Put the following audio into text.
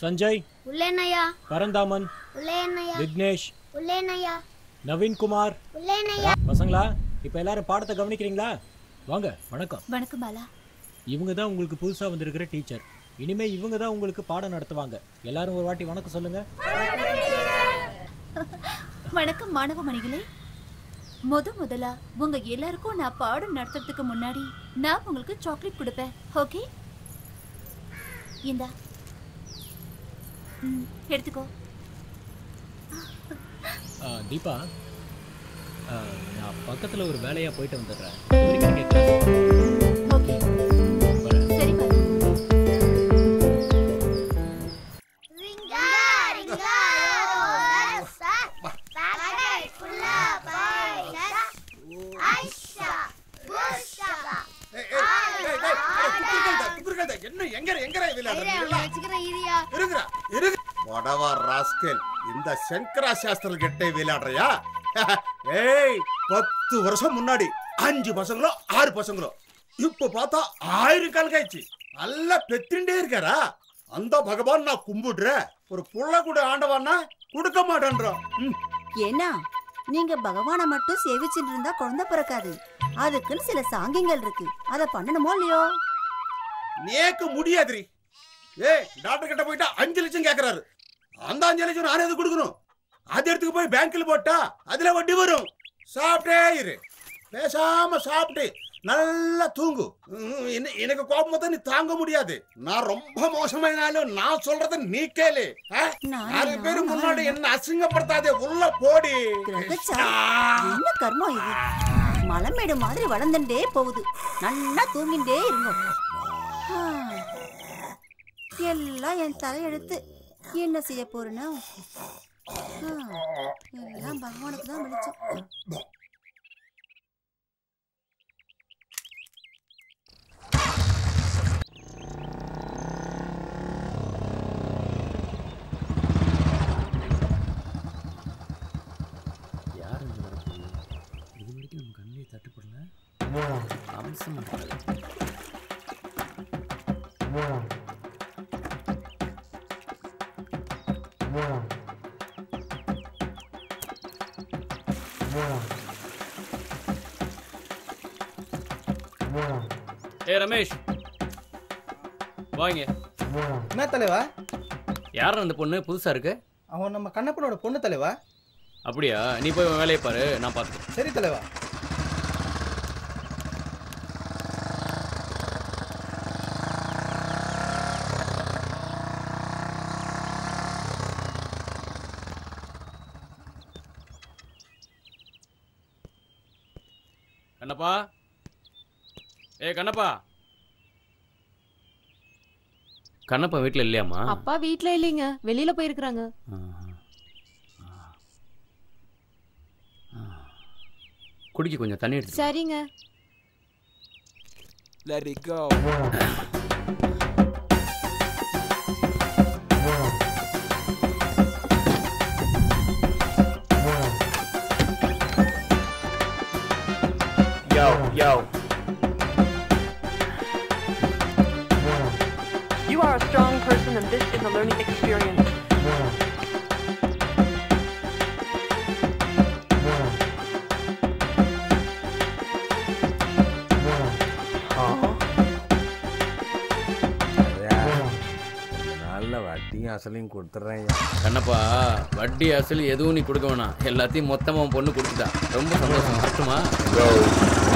சஞ்சய் உள்ளேனையா பரந்தாமன் உள்ளேனையா விக்னேஷ் உள்ளேனையா நவீன்குமார் உள்ளேனையா பசங்களா இப்போ எல்லாரும் பாடத்தை கவனிக்கிறீங்களா வாங்க வணக்கம் வணக்கம் பாலா இவங்க தான் உங்களுக்கு புதுசா வந்திருக்கிற டீச்சர் இனிமே இவங்க தான் உங்களுக்கு பாடம் நடத்துவாங்க எல்லாரும் ஒரு வாட்டி வணக்கம் சொல்லுங்க வணக்கம் மாணவ மணிகளே முத முதலா உங்க எல்லாருக்கும் நான் பாடம் நடத்துறதுக்கு முன்னாடி நான் உங்களுக்கு சாக்லேட் கொடுப்பேன் ஓகே இந்தா ம், எடுத்துக்கோ ஆ, தீபா ஆ, நான் பக்கத்துல ஒரு வேலையா போயிட்டு வந்துடுறேன் இது வரைக்கும் நீங்க class ஓகே வரேன். சரி பாலா ரிங்கா ரிங்கா ரோசா பாக்கெட் ஃபுல்லா பாய்ச்சா ஐஷா புஷா என்ன எங்க எங்கடா விளையாடுறீங்களா வச்சுக்கிறேன் இரியா இருக்குறா இருக்கு வடவா ராஸ்கல் இந்த சங்கரா சாஸ்திரம் கெட்டே விளையாடுறியா ஏய் பத்து வருஷம் முன்னாடி அஞ்சு பசங்களோ ஆறு பசங்களோ இப்ப பார்த்தா ஆயிரம் கால் காய்ச்சி நல்லா பெத்திண்டே இருக்காரா அந்த பகவான் நான் கும்பிடுறேன் ஒரு புள்ள கூட ஆண்டவான்னா கொடுக்க மாட்டேன்றான் ம், ஏன்னா நீங்க பகவானை மட்டும் சேவிச்சுட்டு இருந்தா குழந்தை பிறக்காது அதுக்குன்னு சில சாங்கியங்கள் இருக்கு அத பண்ணணுமோ இல்லையோ நேக்கு முடியாதுரி ஏய் டாக்டர் கிட்ட போயிட்டா அஞ்சு லட்சம் கேக்குறாரு அந்த அஞ்சு லட்சம் நானே எது கொடுக்கணும் அது எடுத்துக்கு போய் பேங்க்ல போட்டா அதுல வட்டி வரும் சாப்பிட்டே இரு பேசாம சாப்பிட்டு நல்லா தூங்கு ம், என்ன- எனக்கு கோபம் தான் நீ தாங்க முடியாது நான் ரொம்ப மோசமாயினாலும் நான் சொல்றத நீ கேளு ஆ? நான் நாலு பேரு நான் முன்னாடி என்ன அசிங்கப்படுத்தாதே உள்ள போடி கிரகச்சாரி. என்ன கர்மம் இது மலைமேடு மாதிரி வளர்ந்துட்டே போகுது நல்லா தூங்கிட்டே இருங்க ஆ, எல்லாம் என் தலையெழுத்து என்ன செய்ய போறேன்னா ஆ, எல்லாம் பகவானுக்கு தான் வெளிச்சம் யார் இந்த வரப்பு இது வரைக்கும் நம்ம கண்ணிலே தட்டுப்படல அவசரம் ஏ ரமேஷ் வாங்க என்ன தலைவா யார் அந்த பொண்ணு புதுசா இருக்கு அவன் நம்ம கண்ணப்பனோட பொண்ணு தலைவா அப்படியா நீ போய் உன் வேலையை பாரு நான் பார்த்துக்கிறேன் சரி தலைவா கண்ணப்பா ஏ கண்ணப்பா கண்ணப்பா வீட்டில் இல்லையாம்மா அப்பா வீட்ல இல்லைங்க வெளியில போயிருக்காங்க குடிக்க கொஞ்சம் தண்ணி எடுத்து சரிங்க Let it go. Yo, yo. You are a strong person and this is a learning experience. நல்ல வட்டியும் அசலையும் கொடுத்துட்றேன் கண்ணப்பா வட்டி அசல் எதுவும் நீ கொடுக்க வேணாம் எல்லாத்தையும் மொத்தமா உன் பொண்ணு கொடுத்துட்டா ரொம்ப சந்தோஷம் மட்டுமா Go.